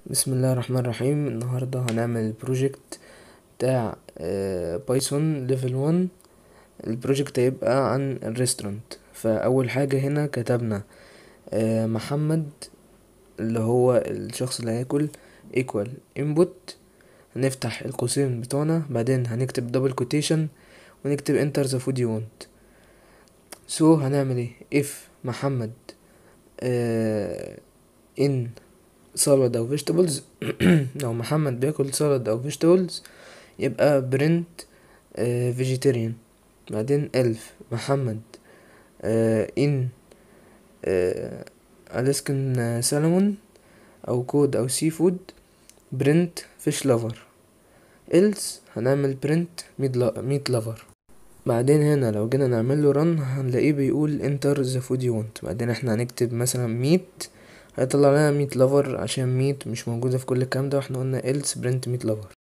بسم الله الرحمن الرحيم النهاردة هنعمل البروجكت بتاع بايثون ليفل 1 البروجكت هيبقى عن الريستورانت فأول حاجة هنا كتبنا آه، محمد اللي هو الشخص اللي هياكل equal input هنفتح القوسين بتوعنا بعدين هنكتب دبل كوتيشن ونكتب enter the food you want so هنعمل ايه if محمد آه in salad او vegetables لو محمد بياكل salad او vegetables يبقى print آه vegetarian بعدين الف محمد آه in آه Alaskan salmon او كود او سي فود print fish lover else هنعمل print meat lover بعدين هنا لو جينا نعمل له run هنلاقيه بيقول enter the food you want بعدين احنا هنكتب مثلا meat هيطلع لنا ميت لافر عشان ميت مش موجودة في كل الكلام ده واحنا قلنا else print ميت لافر